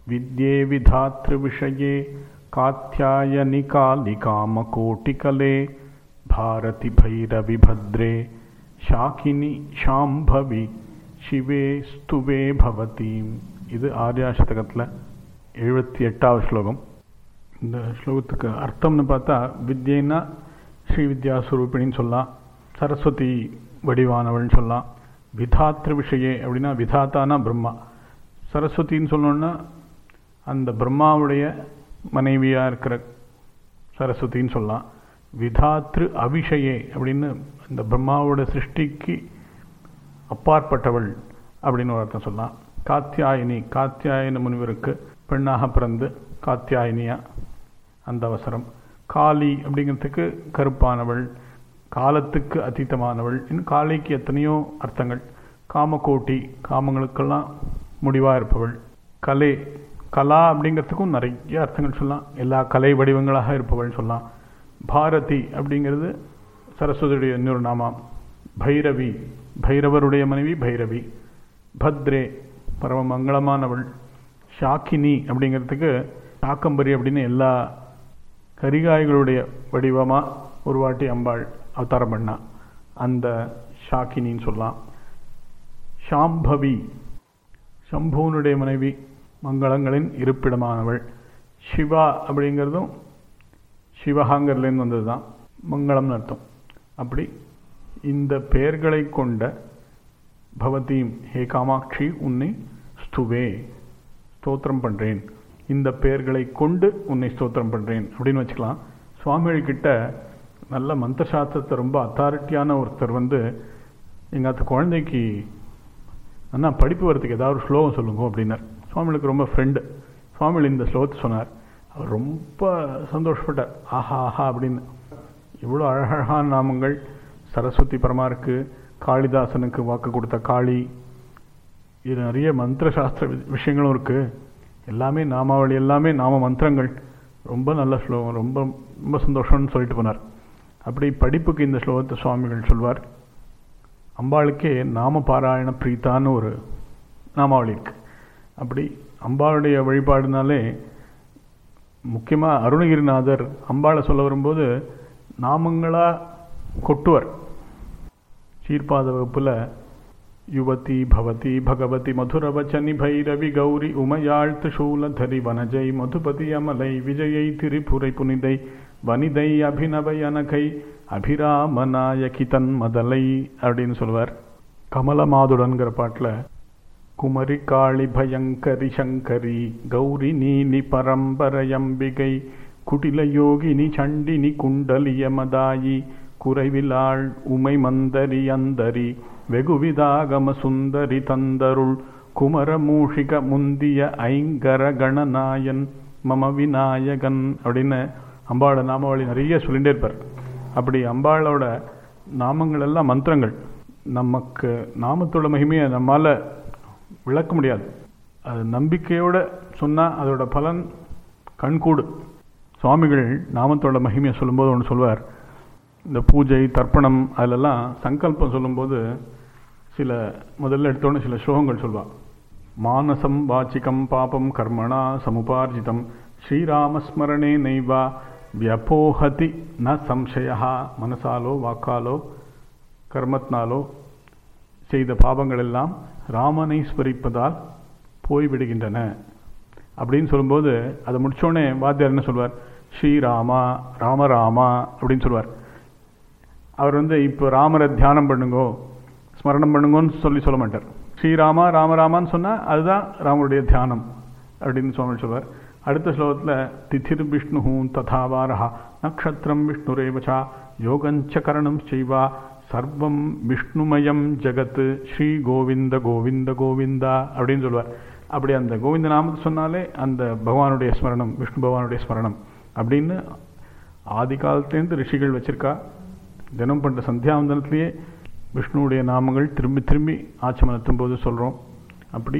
विद्ये विधातृविषये कात्यायनि कालिकामकोटिकले भारति भैरविभद्रे शाकिनि शाम्भவி சிவே ஸ்துவே பவதீம் இது ஆர்யாசதகத்தில் எழுபத்தி எட்டாவது ஸ்லோகம் இந்த ஸ்லோகத்துக்கு அர்த்தம்னு பார்த்தா வித்யைன்னா ஸ்ரீ வித்யா ஸ்வரூபிணின்னு சொல்லலாம் சரஸ்வதி வடிவானவள்னு சொல்லலாம் விதாத்திரு விஷயே அப்படின்னா விதாத்தானா பிரம்மா சரஸ்வதின்னு சொல்லணுன்னா அந்த பிரம்மாவுடைய மனைவியாக இருக்கிற சரஸ்வதின்னு சொல்லலாம் விதாத்ரு அபிஷயே அப்படின்னு இந்த பிரம்மாவோட சிருஷ்டிக்கு அப்பாற்பட்டவள் அப்படின்னு ஒரு அர்த்தம் சொல்லலாம் காத்தியாயினி காத்தியாயன முனிவருக்கு பெண்ணாக பிறந்து காத்தியாயினியா அந்த அவசரம் காளி அப்படிங்கிறதுக்கு கருப்பானவள் காலத்துக்கு அதீதமானவள் இன்னும் காளிக்கு எத்தனையோ அர்த்தங்கள் காமகோட்டி காமங்களுக்கெல்லாம் முடிவாக இருப்பவள் கலை கலா அப்படிங்கிறதுக்கும் நிறைய அர்த்தங்கள் சொல்லலாம் எல்லா கலை வடிவங்களாக இருப்பவள் சொல்லலாம் பாரதி அப்படிங்கிறது சரஸ்வதியுடைய இன்னொரு நாமம் பைரவி பைரவருடைய மனைவி பைரவி பத்ரே பரம மங்களமானவள் ஷாக்கினி அப்படிங்கிறதுக்கு சாக்கம்பரி அப்படின்னு எல்லா கரிகாய்களுடைய வடிவமாக ஒரு வாட்டி அம்பாள் அவதாரம் பண்ணா அந்த ஷாக்கினின்னு சொல்லலாம் ஷாம்பவி சம்புவனுடைய மனைவி மங்களங்களின் இருப்பிடமானவள் சிவா அப்படிங்கிறதும் சிவகாங்கர்லேருந்து வந்தது தான் மங்களம்னு அர்த்தம் அப்படி இந்த பெயர்களை கொண்ட பவதீம் ஹே காமாட்சி உன்னை ஸ்துவே ஸ்தோத்திரம் பண்ணுறேன் இந்த பெயர்களை கொண்டு உன்னை ஸ்தோத்திரம் பண்ணுறேன் அப்படின்னு வச்சுக்கலாம் சுவாமிகள் கிட்ட நல்ல மந்திர சாஸ்திரத்தை ரொம்ப அத்தாரிட்டியான ஒருத்தர் வந்து எங்கள் குழந்தைக்கு அண்ணா படிப்பு வரத்துக்கு ஏதாவது ஒரு ஸ்லோகம் சொல்லுங்க அப்படின்னார் சுவாமிகளுக்கு ரொம்ப ஃப்ரெண்டு சுவாமிகள் இந்த ஸ்லோகத்தை சொன்னார் அவர் ரொம்ப சந்தோஷப்பட்டார் ஆஹா ஆஹா அப்படின்னு இவ்வளோ அழகழகான நாமங்கள் சரஸ்வதி பரமாருக்கு காளிதாசனுக்கு வாக்கு கொடுத்த காளி இது நிறைய மந்திர சாஸ்திர விஷயங்களும் இருக்குது எல்லாமே நாமாவளி எல்லாமே நாம மந்திரங்கள் ரொம்ப நல்ல ஸ்லோகம் ரொம்ப ரொம்ப சந்தோஷம்னு சொல்லிட்டு போனார் அப்படி படிப்புக்கு இந்த ஸ்லோகத்தை சுவாமிகள் சொல்வார் அம்பாளுக்கே நாம பாராயண பிரீத்தான்னு ஒரு நாமாவளி இருக்கு அப்படி அம்பாளுடைய வழிபாடுனாலே முக்கியமாக அருணகிரிநாதர் அம்பாளை சொல்ல வரும்போது நாமங்களாக கொட்டுவர் சீர்பாத வகுப்பில் யுவதி பவதி பகவதி மதுரவச்சனி பைரவி கௌரி உமையாழ் திரிசூலதரி வனஜை மதுபதி அமலை விஜயை திரிபுரை புனிதை வனிதை அபிநவை அனகை அபிராமநாயகி தன் மதலை அப்படின்னு சொல்லுவார் கமலமாதுடன்கிற பாட்டில் குமரி காளி பயங்கரி சங்கரி கௌரி நீனி பரம்பரையம்பிகை குடில யோகினி சண்டினி குண்டலிய மதாயி குறைவிலாள் உமை மந்தரி அந்தரி வெகுவிதாகம சுந்தரி தந்தருள் குமரமூஷிக முந்திய ஐங்கர கணநாயன் மம விநாயகன் அப்படின்னு அம்பாளோட நாமாவளி நிறைய சொல்லிகிட்டே இருப்பார் அப்படி அம்பாளோட நாமங்கள் எல்லாம் மந்திரங்கள் நமக்கு நாமத்தோட மகிமையை நம்மால் விளக்க முடியாது அது நம்பிக்கையோட சொன்னால் அதோட பலன் கண்கூடு சுவாமிகள் நாமத்தோட மகிமையை சொல்லும்போது ஒன்று சொல்வார் இந்த பூஜை தர்ப்பணம் அதிலெல்லாம் சங்கல்பம் சொல்லும்போது சில முதல்ல எடுத்தோன்னு சில ஸ்லோகங்கள் சொல்வாள் மானசம் வாச்சிகம் பாபம் கர்மணா சமுபார்ஜிதம் ஸ்ரீராமஸ்மரணே நைவா வியபோஹதி ந சம்சயா மனசாலோ வாக்காலோ கர்மத்னாலோ செய்த பாபங்கள் எல்லாம் ராமனை ஸ்மரிப்பதால் போய்விடுகின்றன அப்படின்னு சொல்லும்போது அதை முடிச்சோடனே வாத்தியார் என்ன சொல்வார் ஸ்ரீராமா ராமராமா அப்படின்னு சொல்லுவார் அவர் வந்து இப்போ ராமரை தியானம் பண்ணுங்கோ ஸ்மரணம் பண்ணுங்கன்னு சொல்லி சொல்ல மாட்டார் ஸ்ரீராமா ராமராமான்னு சொன்னால் அதுதான் ராமருடைய தியானம் அப்படின்னு சுவாமி சொல்வார் அடுத்த ஸ்லோகத்தில் திதிர் விஷ்ணு ததாவாரா நக்ஷத்திரம் விஷ்ணுரேவச்சா யோகஞ்ச கரணம் செய்வா சர்வம் விஷ்ணுமயம் ஜகத்து ஸ்ரீ கோவிந்த கோவிந்த கோவிந்தா அப்படின்னு சொல்லுவார் அப்படி அந்த கோவிந்த நாமத்தை சொன்னாலே அந்த பகவானுடைய ஸ்மரணம் விஷ்ணு பகவானுடைய ஸ்மரணம் அப்படின்னு ஆதி காலத்துலேருந்து ரிஷிகள் வச்சிருக்கா தினம் பண்ணுற சந்தியாவந்தனத்திலேயே விஷ்ணுவுடைய நாமங்கள் திரும்பி திரும்பி ஆச்சமனத்தும் போது சொல்கிறோம் அப்படி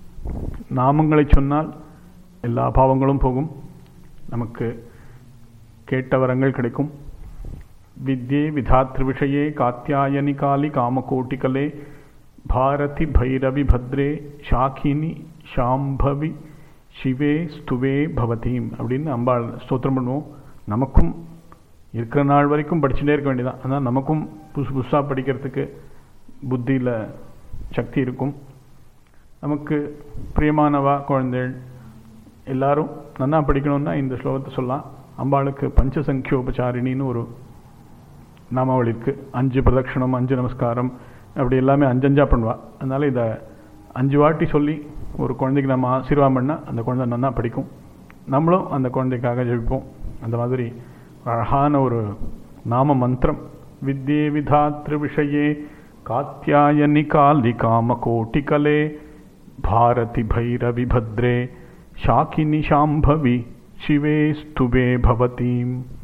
நாமங்களை சொன்னால் எல்லா பாவங்களும் போகும் நமக்கு கேட்ட வரங்கள் கிடைக்கும் வித்யே விதாத்ரு விஷயே காத்தியாயனி காலி காமகோட்டிகலே பாரதி பைரவி பத்ரே ஷாக்கினி ஷாம்பவி சிவே ஸ்துவே பவதீம் அப்படின்னு அம்பாள் ஸ்தோத்திரம் பண்ணுவோம் நமக்கும் இருக்கிற நாள் வரைக்கும் படிச்சுட்டே இருக்க வேண்டியதான் அதான் நமக்கும் புதுசு புதுசாக படிக்கிறதுக்கு புத்தியில் சக்தி இருக்கும் நமக்கு பிரியமானவா குழந்தைகள் எல்லாரும் நன்னா படிக்கணும்னா இந்த ஸ்லோகத்தை சொல்லலாம் அம்பாளுக்கு பஞ்சசங்கியோபச்சாரிணின்னு ஒரு நாமாவளி இருக்கு அஞ்சு பிரதட்சணம் அஞ்சு நமஸ்காரம் அப்படி எல்லாமே அஞ்சஞ்சா பண்ணுவா அதனால இதை அஞ்சு வாட்டி சொல்லி ஒரு குழந்தைக்கு நம்ம ஆசீர்வாதம் பண்ணால் அந்த குழந்தை நன்னா படிக்கும் நம்மளும் அந்த குழந்தைக்காக ஜெபிப்போம் அந்த மாதிரி அழகான ஒரு நாம மந்திரம் வித்யே விதாத்ரு விஷயே காத்தியாயனி காலி காம கோட்டிகலே பாரதி பைரவி பத்ரே शाकिनि शाम्भवि शिवे स्तुवे भवतीम्